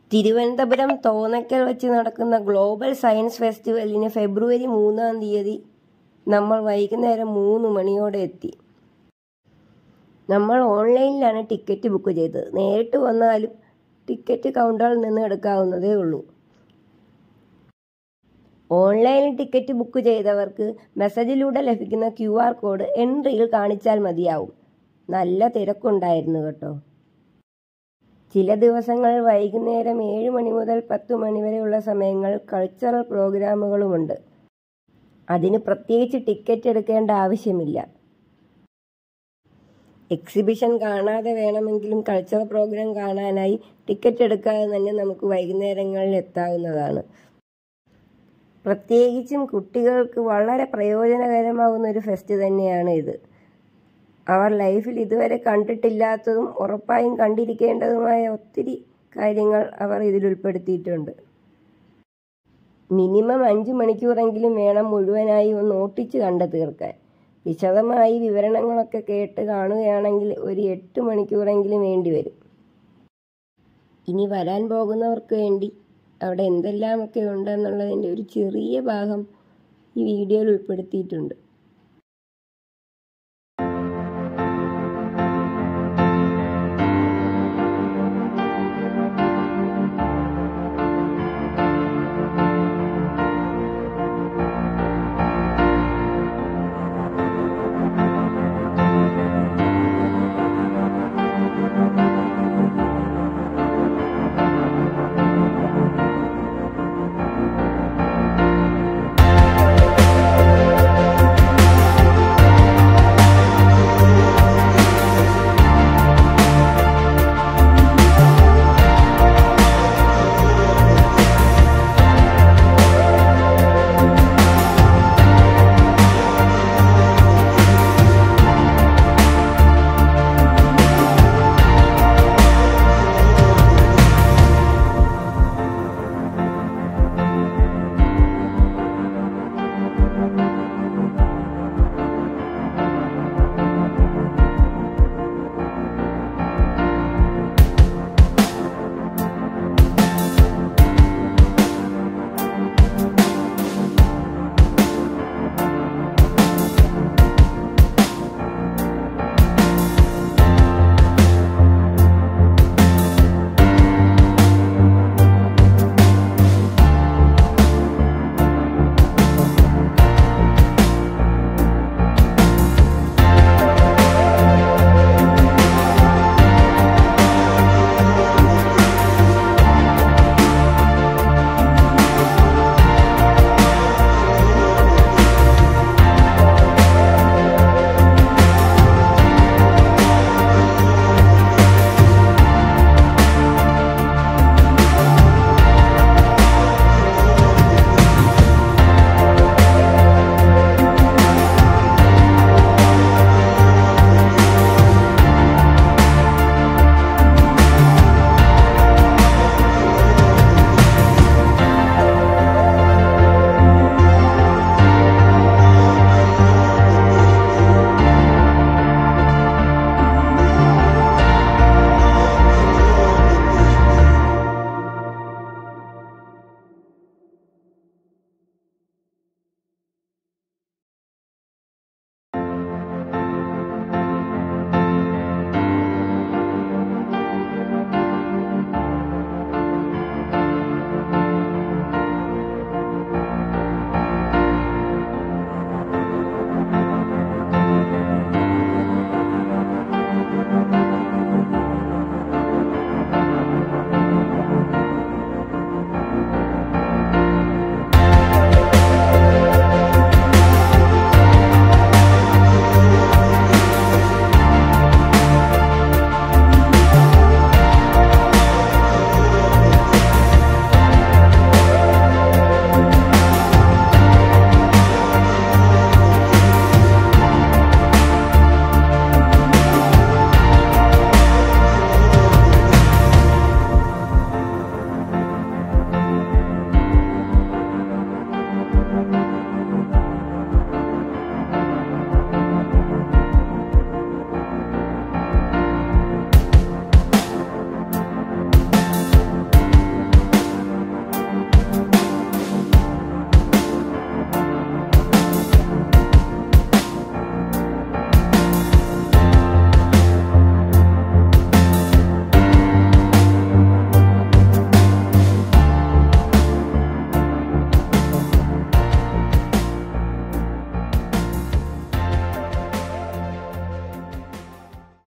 തിരുവനന്തപുരം തോന്നയ്ക്കൽ വെച്ച് നടക്കുന്ന global science ഫെസ്റ്റിവലിന് ഫെബ്രുവരി മൂന്നാം തീയതി നമ്മൾ വൈകുന്നേരം മൂന്ന് മണിയോടെ എത്തി നമ്മൾ ഓൺലൈനിലാണ് ടിക്കറ്റ് ബുക്ക് ചെയ്തത് നേരിട്ട് വന്നാലും ടിക്കറ്റ് കൗണ്ടറിൽ നിന്ന് എടുക്കാവുന്നതേ ഉള്ളൂ ഓൺലൈനിൽ ടിക്കറ്റ് ബുക്ക് ചെയ്തവർക്ക് മെസ്സേജിലൂടെ ലഭിക്കുന്ന ക്യു ആർ കോഡ് എൻട്രിയിൽ കാണിച്ചാൽ മതിയാവും നല്ല തിരക്കുണ്ടായിരുന്നു കേട്ടോ ചില ദിവസങ്ങൾ വൈകുന്നേരം ഏഴ് മണി മുതൽ പത്ത് മണി വരെയുള്ള സമയങ്ങൾ കൾച്ചറൽ പ്രോഗ്രാമുകളുമുണ്ട് അതിന് പ്രത്യേകിച്ച് ടിക്കറ്റ് എടുക്കേണ്ട ആവശ്യമില്ല എക്സിബിഷൻ കാണാതെ വേണമെങ്കിലും കൾച്ചറൽ പ്രോഗ്രാം കാണാനായി ടിക്കറ്റ് എടുക്കാതെ തന്നെ നമുക്ക് വൈകുന്നേരങ്ങളിൽ എത്താവുന്നതാണ് പ്രത്യേകിച്ചും കുട്ടികൾക്ക് വളരെ പ്രയോജനകരമാകുന്ന ഒരു ഫെസ്റ്റ് തന്നെയാണ് ഇത് അവർ ലൈഫിൽ ഇതുവരെ കണ്ടിട്ടില്ലാത്തതും ഉറപ്പായും കണ്ടിരിക്കേണ്ടതുമായ ഒത്തിരി കാര്യങ്ങൾ അവർ ഇതിൽ ഉൾപ്പെടുത്തിയിട്ടുണ്ട് മിനിമം അഞ്ച് മണിക്കൂറെങ്കിലും വേണം മുഴുവനായി ഒന്ന് ഓട്ടിച്ച് കണ്ടു തീർക്കാൻ വിശദമായി വിവരണങ്ങളൊക്കെ കേട്ട് കാണുകയാണെങ്കിൽ ഒരു എട്ട് മണിക്കൂറെങ്കിലും വേണ്ടി വരും ഇനി വരാൻ പോകുന്നവർക്ക് വേണ്ടി അവിടെ എന്തെല്ലാമൊക്കെ ഉണ്ടെന്നുള്ളതിൻ്റെ ഒരു ചെറിയ ഭാഗം ഈ വീഡിയോയിൽ ഉൾപ്പെടുത്തിയിട്ടുണ്ട്